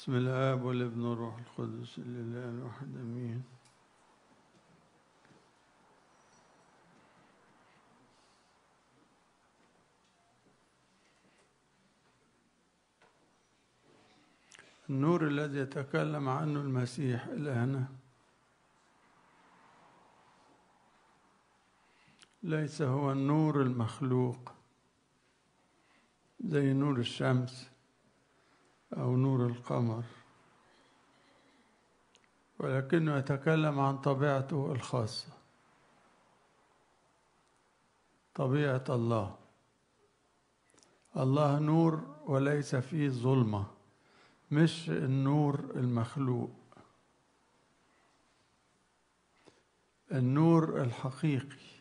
بسم الآب والابن والروح القدس الإله الواحد آمين النور الذي يتكلم عنه المسيح إلهنا ليس هو النور المخلوق زي نور الشمس أو نور القمر ولكنه يتكلم عن طبيعته الخاصة طبيعة الله الله نور وليس فيه ظلمة مش النور المخلوق النور الحقيقي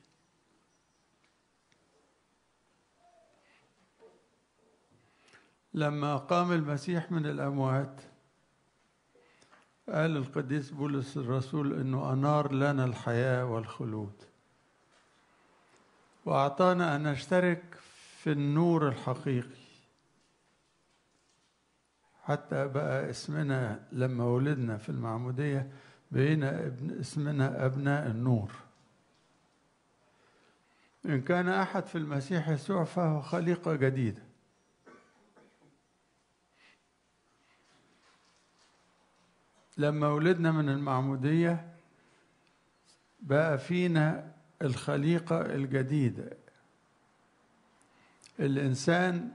لما قام المسيح من الأموات قال القديس بولس الرسول أنه أنار لنا الحياة والخلود وأعطانا أن نشترك في النور الحقيقي حتى بقى اسمنا لما ولدنا في المعمودية بقينا ابن اسمنا أبناء النور إن كان أحد في المسيح يسوع فهو خليقة جديدة لما ولدنا من المعمودية بقى فينا الخليقة الجديدة الإنسان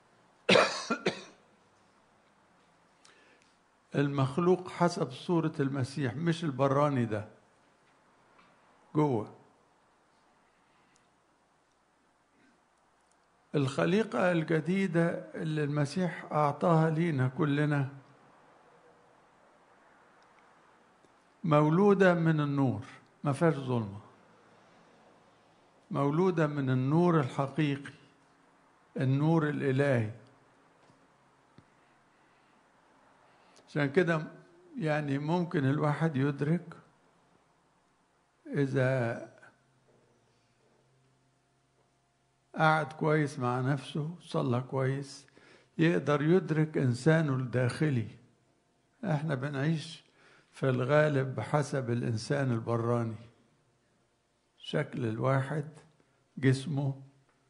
المخلوق حسب صورة المسيح مش البراني ده جوه الخليقة الجديدة اللي المسيح أعطاها لينا كلنا مولودة من النور ما فيهاش ظلمة مولودة من النور الحقيقي النور الإلهي عشان كده يعني ممكن الواحد يدرك إذا قعد كويس مع نفسه صلى كويس يقدر يدرك إنسانه الداخلي احنا بنعيش في الغالب بحسب الإنسان البراني شكل الواحد جسمه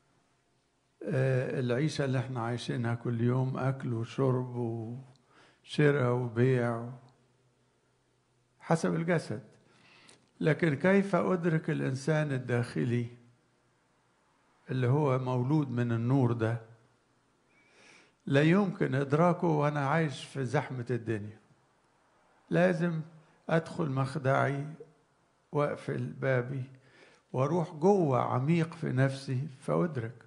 آه العيشة اللي احنا عايشينها كل يوم أكل وشرب وشراء وبيع حسب الجسد لكن كيف أدرك الإنسان الداخلي اللي هو مولود من النور ده لا يمكن إدراكه وأنا عايش في زحمة الدنيا لازم ادخل مخدعي واقفل بابي واروح جوه عميق في نفسي فادرك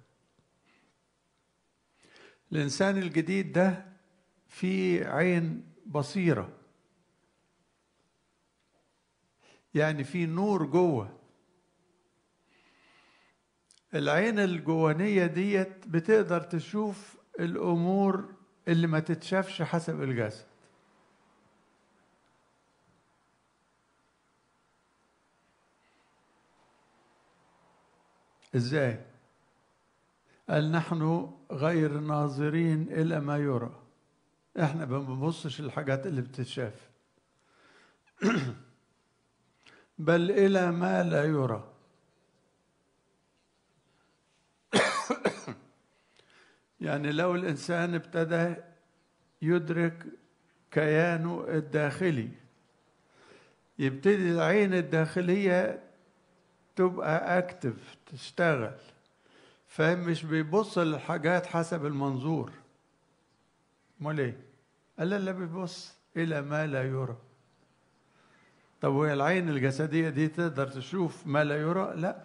الانسان الجديد ده في عين بصيره يعني في نور جوه العين الجوانيه ديت بتقدر تشوف الامور اللي ما تتشافش حسب الجسد ازاي قال نحن غير ناظرين الى ما يرى احنا ما بنبصش الحاجات اللي بتتشاف بل الى ما لا يرى يعني لو الانسان ابتدى يدرك كيانه الداخلي يبتدي العين الداخليه تبقى اكتف تشتغل فاهم مش بيبص للحاجات حسب المنظور امال ايه قال لا بيبص الى ما لا يرى طب وهي العين الجسديه دي تقدر تشوف ما لا يرى لا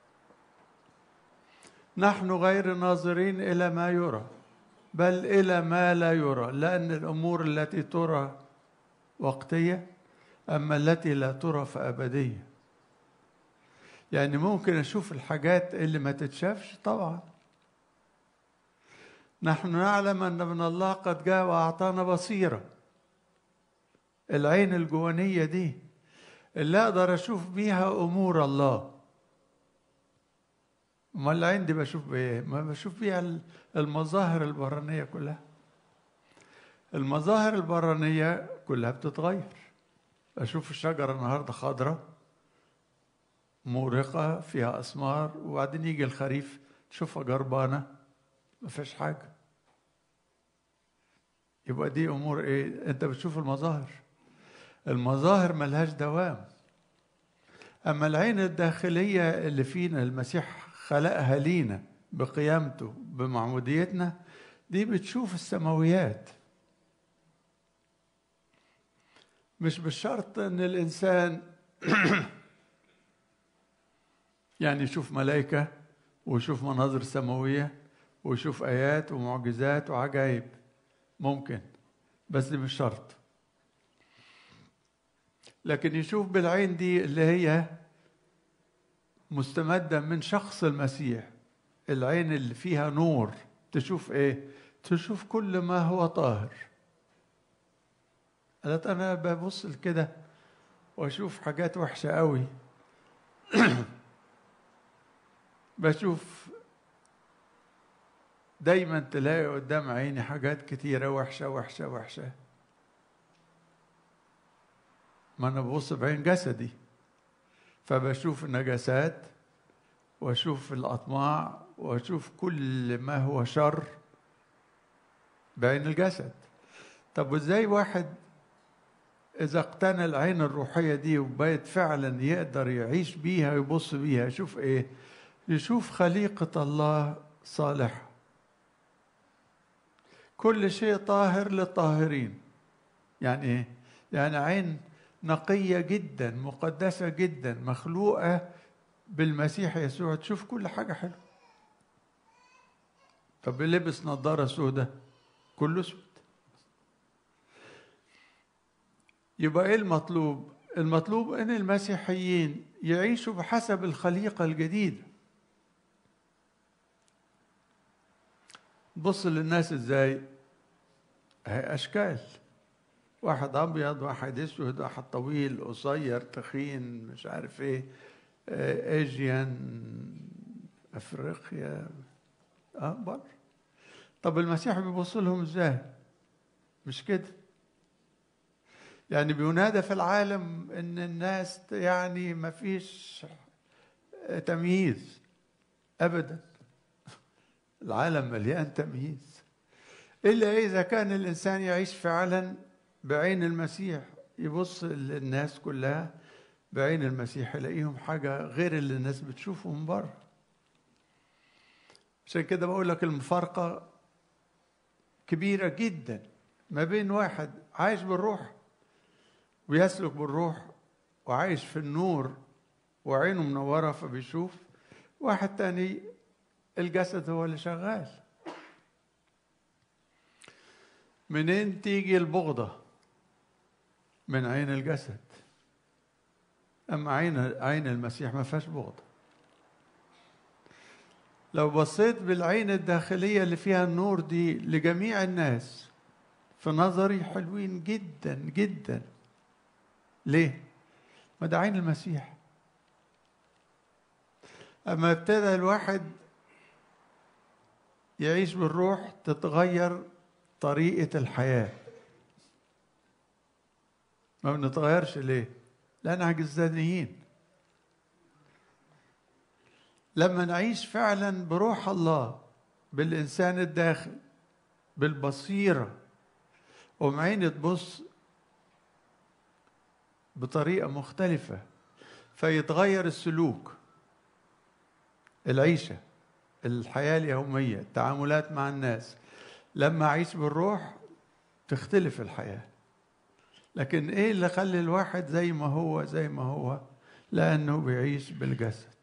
نحن غير ناظرين الى ما يرى بل الى ما لا يرى لان الامور التي ترى وقتيه اما التي لا ترى فابديه يعني ممكن اشوف الحاجات اللي ما تتشافش طبعا نحن نعلم ان من الله قد جاء واعطانا بصيره العين الجوانيه دي اللي اقدر اشوف بيها امور الله امال العين دي بشوف بايه ما بشوف بيها المظاهر البرانيه كلها المظاهر البرانية كلها بتتغير أشوف الشجرة النهاردة خضرة مورقة فيها أثمار وبعدين يجي الخريف تشوفها جربانة ما فيش حاجة يبقى دي أمور إيه أنت بتشوف المظاهر المظاهر ملهاش دوام أما العين الداخلية اللي فينا المسيح خلقها لينا بقيامته بمعموديتنا دي بتشوف السماويات مش بالشرط ان الانسان يعني يشوف ملائكه ويشوف مناظر سماويه ويشوف ايات ومعجزات وعجائب ممكن بس دي مش شرط لكن يشوف بالعين دي اللي هي مستمده من شخص المسيح العين اللي فيها نور تشوف ايه تشوف كل ما هو طاهر قالت انا ببص كده واشوف حاجات وحشه قوي بشوف دايما تلاقي قدام عيني حاجات كتيره وحشه وحشه وحشه ما انا ببص بعين جسدي فبشوف النجاسات واشوف الاطماع واشوف كل ما هو شر بعين الجسد طب وازاي واحد اذا اقتنى العين الروحيه دي وبقت فعلا يقدر يعيش بيها ويبص بيها يشوف ايه يشوف خليقه الله صالحه كل شيء طاهر للطاهرين يعني ايه يعني عين نقيه جدا مقدسه جدا مخلوقه بالمسيح يسوع تشوف كل حاجه حلوه طب لبس نظاره سوداء كله اسود يبقى ايه المطلوب المطلوب ان المسيحيين يعيشوا بحسب الخليقه الجديده بص للناس ازاي هي اشكال واحد ابيض واحد اسود واحد طويل قصير تخين مش عارف ايه ايجيان افريقيا اه بره طب المسيح بيبص لهم ازاي مش كده يعني بينادى في العالم ان الناس يعني ما فيش تمييز ابدا العالم مليان تمييز الا اذا كان الانسان يعيش فعلا بعين المسيح يبص للناس كلها بعين المسيح يلاقيهم حاجه غير اللي الناس بتشوفه من بره عشان كده بقول لك المفارقه كبيره جدا ما بين واحد عايش بالروح ويسلك بالروح وعايش في النور وعينه منورة فبيشوف واحد تاني الجسد هو اللي شغال منين تيجي البغضة من عين الجسد أما عين عين المسيح ما فيهاش بغضة لو بصيت بالعين الداخلية اللي فيها النور دي لجميع الناس في نظري حلوين جدا جدا ليه؟ ما ده عين المسيح أما ابتدى الواحد يعيش بالروح تتغير طريقة الحياة ما بنتغيرش ليه؟ لأننا جزانيين لما نعيش فعلا بروح الله بالإنسان الداخل بالبصيرة ومعين تبص بطريقة مختلفة فيتغير السلوك العيشة الحياة اليومية التعاملات مع الناس لما أعيش بالروح تختلف الحياة لكن إيه اللي خلي الواحد زي ما هو زي ما هو لأنه بيعيش بالجسد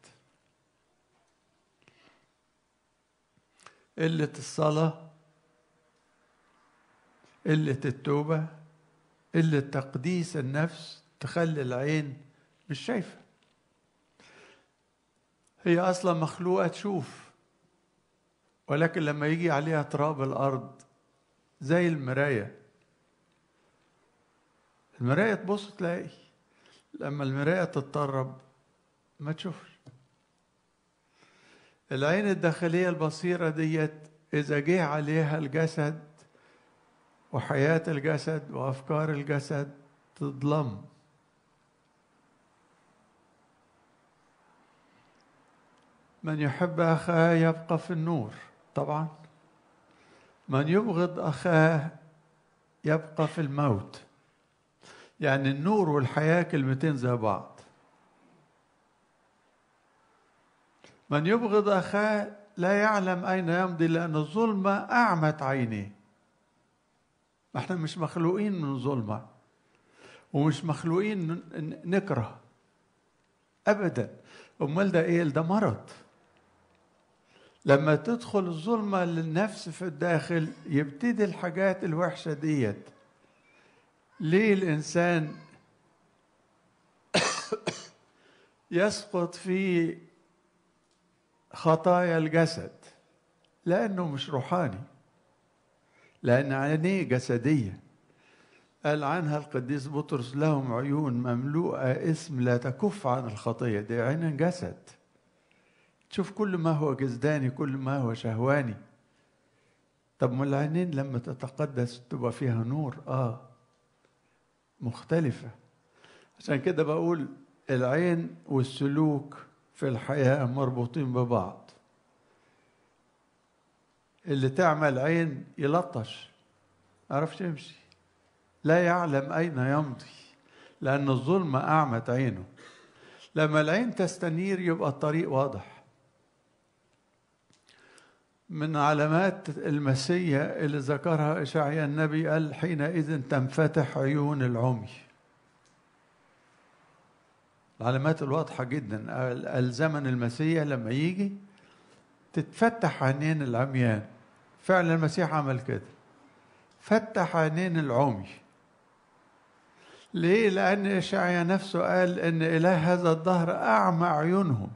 قلة الصلاة قلة التوبة قلة تقديس النفس تخلي العين مش شايفة هي أصلا مخلوقة تشوف ولكن لما يجي عليها تراب الأرض زي المراية المراية تبص تلاقي لما المراية تتطرب ما تشوفش العين الداخلية البصيرة ديت إذا جه عليها الجسد وحياة الجسد وأفكار الجسد تظلم من يحب أخاه يبقى في النور طبعا من يبغض أخاه يبقى في الموت يعني النور والحياة كلمتين زي بعض من يبغض أخاه لا يعلم أين يمضي لأن الظلمة أعمت عينيه ما احنا مش مخلوقين من ظلمة ومش مخلوقين نكره أبدا أمال ده إيه ده مرض لما تدخل الظلمة للنفس في الداخل يبتدي الحاجات الوحشة ديت ليه الإنسان يسقط في خطايا الجسد لأنه مش روحاني لأن عينيه جسدية قال عنها القديس بطرس لهم عيون مملوءة اسم لا تكف عن الخطية دي عين جسد تشوف كل ما هو جسداني كل ما هو شهواني طب ما العينين لما تتقدس تبقى فيها نور اه مختلفة عشان كده بقول العين والسلوك في الحياة مربوطين ببعض اللي تعمل عين يلطش عرفش يمشي لا يعلم أين يمضي لأن الظلمة أعمت عينه لما العين تستنير يبقى الطريق واضح من علامات المسية اللي ذكرها إشعياء النبي قال حينئذ تنفتح عيون العمي العلامات الواضحة جدا الزمن المسيح لما يجي تتفتح عينين العميان فعلا المسيح عمل كده فتح عينين العمي ليه؟ لأن إشعيا نفسه قال إن إله هذا الدهر أعمى عيونهم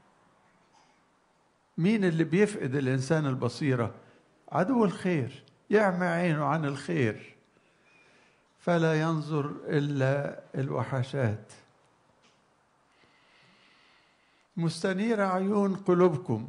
مين اللي بيفقد الإنسان البصيرة؟ عدو الخير يعمى عينه عن الخير فلا ينظر إلا الوحشات مستنيرة عيون قلوبكم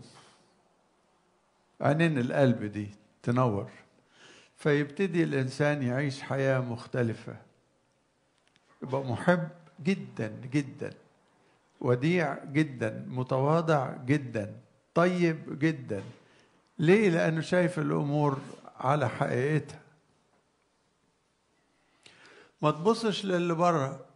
عينين القلب دي تنور فيبتدي الإنسان يعيش حياة مختلفة يبقى محب جدا جدا وديع جدا متواضع جدا طيب جدا ليه لأنه شايف الأمور على حقيقتها ما تبصش للي بره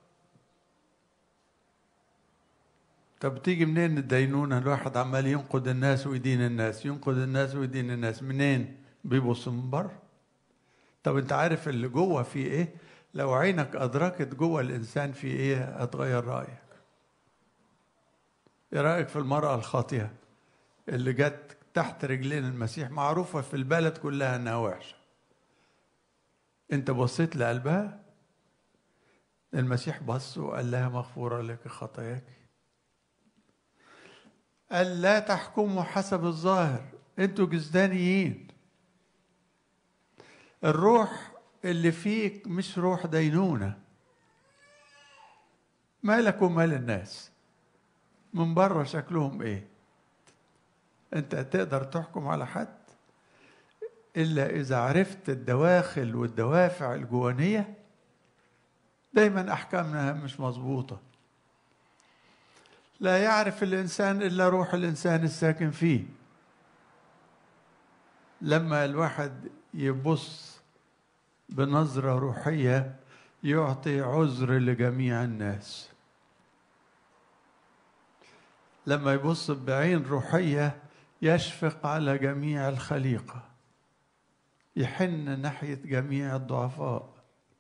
طب تيجي منين الدينونة الواحد عمال ينقد الناس ويدين الناس ينقد الناس ويدين الناس منين بيبص من بره طب انت عارف اللي جوه فيه ايه لو عينك ادركت جوه الانسان في ايه هتغير رايك ايه رايك في المراه الخاطئه اللي جت تحت رجلين المسيح معروفه في البلد كلها انها وحشه انت بصيت لقلبها المسيح بص وقال لها مغفوره لك خطاياك قال لا تحكموا حسب الظاهر انتوا جزدانيين الروح اللي فيك مش روح دينونة مالك ومال الناس من بره شكلهم ايه انت تقدر تحكم على حد الا اذا عرفت الدواخل والدوافع الجوانيه دايما احكامنا مش مظبوطه لا يعرف الانسان الا روح الانسان الساكن فيه لما الواحد يبص بنظره روحيه يعطي عذر لجميع الناس لما يبص بعين روحيه يشفق على جميع الخليقه يحن ناحيه جميع الضعفاء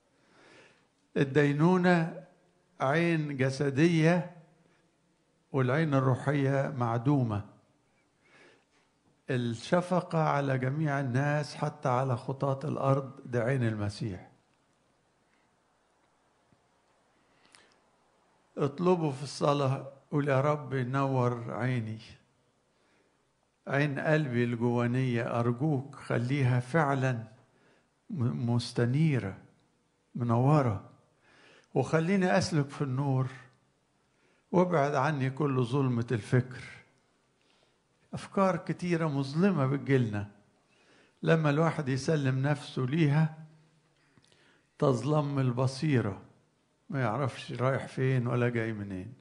الدينونه عين جسديه والعين الروحيه معدومه الشفقه على جميع الناس حتى على خطاة الارض ده عين المسيح اطلبوا في الصلاه قول يا رب نور عيني عين قلبي الجوانية أرجوك خليها فعلا مستنيرة منورة وخليني أسلك في النور وابعد عني كل ظلمة الفكر أفكار كتيرة مظلمة بتجيلنا لما الواحد يسلم نفسه ليها تظلم البصيرة ما يعرفش رايح فين ولا جاي منين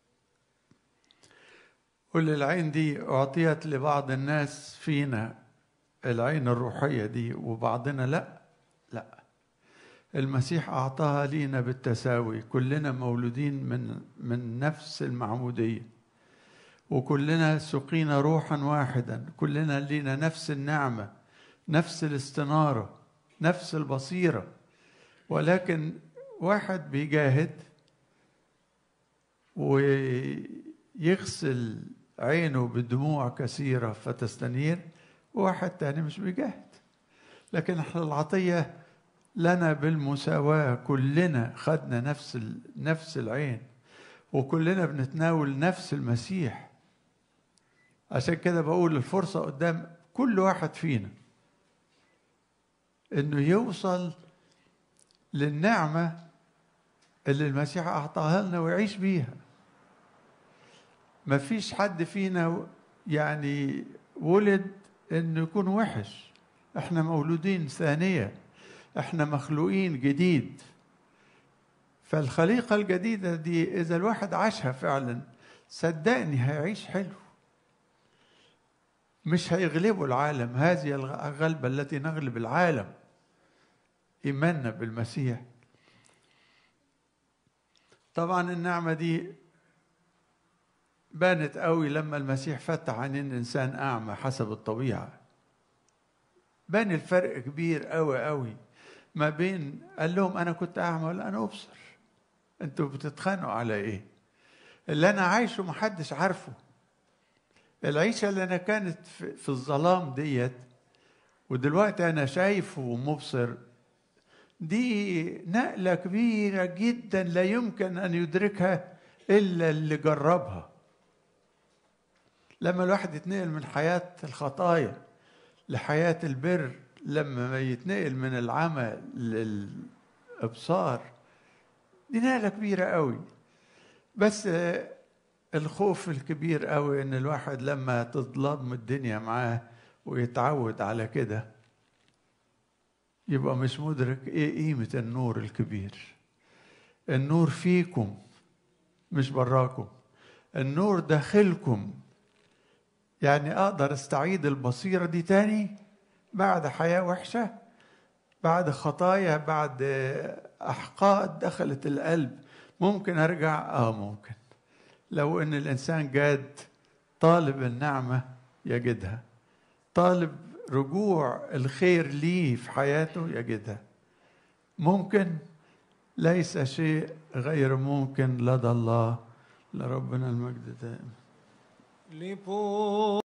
قل العين دي أعطيت لبعض الناس فينا العين الروحية دي وبعضنا لا لا المسيح أعطاها لينا بالتساوي كلنا مولودين من من نفس المعمودية وكلنا سقينا روحا واحدا كلنا لينا نفس النعمة نفس الاستنارة نفس البصيرة ولكن واحد بيجاهد ويغسل عينه بدموع كثيرة فتستنير وواحد تاني مش بيجاهد لكن احنا العطية لنا بالمساواة كلنا خدنا نفس نفس العين وكلنا بنتناول نفس المسيح عشان كده بقول الفرصة قدام كل واحد فينا انه يوصل للنعمة اللي المسيح أعطاها لنا ويعيش بيها ما فيش حد فينا يعني ولد انه يكون وحش احنا مولودين ثانية احنا مخلوقين جديد فالخليقة الجديدة دي إذا الواحد عاشها فعلا صدقني هيعيش حلو مش هيغلبوا العالم هذه الغلبة التي نغلب العالم إيماننا بالمسيح طبعا النعمة دي بانت قوي لما المسيح فتح عينين الإنسان أعمى حسب الطبيعة بان الفرق كبير قوي قوي ما بين قال لهم أنا كنت أعمى ولا أنا أبصر أنتوا بتتخانقوا على إيه اللي أنا عايشه محدش عارفه العيشة اللي أنا كانت في الظلام ديت ودلوقتي أنا شايف ومبصر دي نقلة كبيرة جدا لا يمكن أن يدركها إلا اللي جربها لما الواحد يتنقل من حياة الخطايا لحياة البر لما يتنقل من العمى للإبصار دي نقلة كبيرة قوي بس الخوف الكبير قوي ان الواحد لما تظلم الدنيا معاه ويتعود على كده يبقى مش مدرك ايه قيمة النور الكبير النور فيكم مش براكم النور داخلكم يعني اقدر استعيد البصيرة دي تاني بعد حياة وحشة بعد خطايا بعد احقاد دخلت القلب ممكن ارجع اه ممكن لو ان الانسان جاد طالب النعمة يجدها طالب رجوع الخير ليه في حياته يجدها ممكن ليس شيء غير ممكن لدى الله لربنا المجد دائما